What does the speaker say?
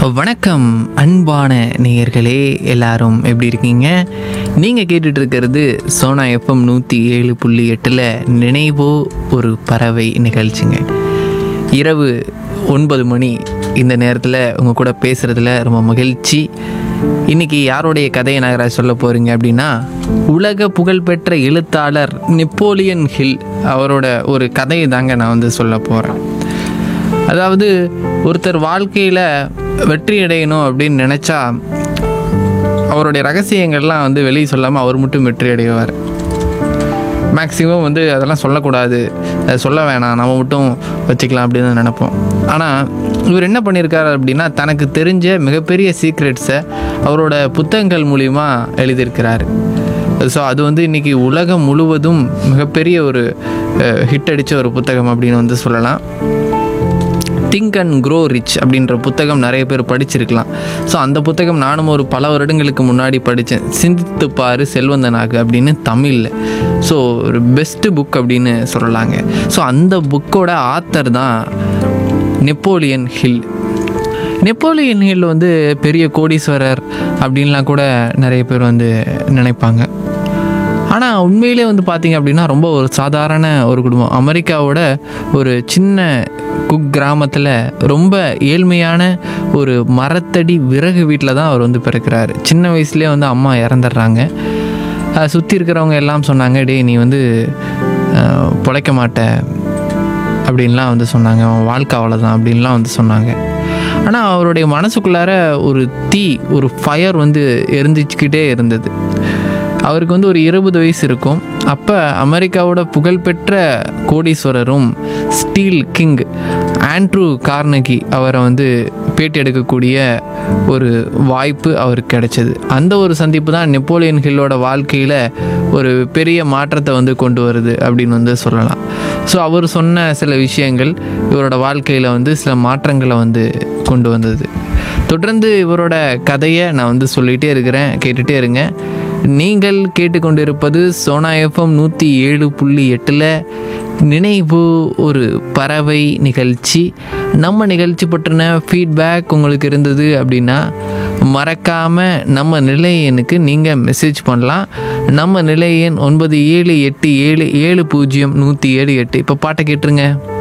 வணக்கம் அன்பான நேயர்களே எல்லாரும் எப்படி இருக்கீங்க நீங்கள் கேட்டுட்டு இருக்கிறது சோனா எஃப்எம் நூற்றி ஏழு புள்ளி எட்டில் நினைவோ ஒரு பறவை நிகழ்ச்சிங்க இரவு ஒன்பது மணி இந்த நேரத்தில் உங்கள் கூட பேசுகிறதுல ரொம்ப மகிழ்ச்சி இன்னைக்கு யாருடைய கதையை நான் சொல்ல போகிறீங்க அப்படின்னா உலக புகழ்பெற்ற எழுத்தாளர் நெப்போலியன் ஹில் அவரோட ஒரு கதையை தாங்க நான் வந்து சொல்ல போகிறேன் அதாவது ஒருத்தர் வாழ்க்கையில் வெற்றி அடையணும் அப்படின்னு நினச்சா அவருடைய ரகசியங்கள்லாம் வந்து வெளியே சொல்லாமல் அவர் மட்டும் வெற்றி அடைவார் மேக்ஸிமம் வந்து அதெல்லாம் சொல்லக்கூடாது அதை சொல்ல வேணாம் நம்ம மட்டும் வச்சுக்கலாம் அப்படின்னு தான் நினைப்போம் ஆனால் இவர் என்ன பண்ணியிருக்காரு அப்படின்னா தனக்கு தெரிஞ்ச மிகப்பெரிய சீக்ரெட்ஸை அவரோட புத்தகங்கள் மூலிமா எழுதியிருக்கிறாரு ஸோ அது வந்து இன்றைக்கி உலகம் முழுவதும் மிகப்பெரிய ஒரு ஹிட் அடித்த ஒரு புத்தகம் அப்படின்னு வந்து சொல்லலாம் திங்க் அண்ட் க்ரோ ரிச் அப்படின்ற புத்தகம் நிறைய பேர் படிச்சிருக்கலாம் ஸோ அந்த புத்தகம் நானும் ஒரு பல வருடங்களுக்கு முன்னாடி படித்தேன் சிந்தித்து பாரு செல்வந்தனாகு அப்படின்னு தமிழில் ஸோ ஒரு பெஸ்ட்டு புக் அப்படின்னு சொல்லலாங்க ஸோ அந்த புக்கோட ஆத்தர் தான் நெப்போலியன் ஹில் நெப்போலியன் ஹில் வந்து பெரிய கோடீஸ்வரர் அப்படின்லாம் கூட நிறைய பேர் வந்து நினைப்பாங்க ஆனால் உண்மையிலே வந்து பார்த்தீங்க அப்படின்னா ரொம்ப ஒரு சாதாரண ஒரு குடும்பம் அமெரிக்காவோட ஒரு சின்ன குக் கிராமத்தில் ரொம்ப ஏழ்மையான ஒரு மரத்தடி விறகு வீட்டில் தான் அவர் வந்து பிறக்கிறாரு சின்ன வயசுலேயே வந்து அம்மா இறந்துடுறாங்க சுற்றி இருக்கிறவங்க எல்லாம் சொன்னாங்க டேய் நீ வந்து அஹ், பிழைக்க மாட்ட அப்படின்லாம் வந்து சொன்னாங்க அவன் வாழ்க்கை அவ்வளோதான் அப்படின்லாம் வந்து சொன்னாங்க ஆனால் அவருடைய மனசுக்குள்ளார ஒரு தீ ஒரு ஃபயர் வந்து எரிஞ்சிச்சுக்கிட்டே இருந்தது அவருக்கு வந்து ஒரு இருபது வயசு இருக்கும் அப்போ அமெரிக்காவோட புகழ்பெற்ற கோடீஸ்வரரும் ஸ்டீல் கிங் ஆண்ட்ரூ கார்னகி அவரை வந்து பேட்டி எடுக்கக்கூடிய ஒரு வாய்ப்பு அவருக்கு கிடைச்சது அந்த ஒரு சந்திப்பு தான் நெப்போலியன் ஹில்லோட வாழ்க்கையில் ஒரு பெரிய மாற்றத்தை வந்து கொண்டு வருது அப்படின்னு வந்து சொல்லலாம் ஸோ அவர் சொன்ன சில விஷயங்கள் இவரோட வாழ்க்கையில் வந்து சில மாற்றங்களை வந்து கொண்டு வந்தது தொடர்ந்து இவரோட கதையை நான் வந்து சொல்லிகிட்டே இருக்கிறேன் கேட்டுகிட்டே இருங்க நீங்கள் கேட்டுக்கொண்டிருப்பது சோனா எஃப்எம் நூற்றி ஏழு புள்ளி எட்டில் நினைவு ஒரு பறவை நிகழ்ச்சி நம்ம நிகழ்ச்சி பற்றின ஃபீட்பேக் உங்களுக்கு இருந்தது அப்படின்னா மறக்காமல் நம்ம நிலையனுக்கு நீங்கள் மெசேஜ் பண்ணலாம் நம்ம நிலையன் ஒன்பது ஏழு எட்டு ஏழு ஏழு பூஜ்ஜியம் நூற்றி ஏழு எட்டு இப்போ பாட்டை கேட்டுருங்க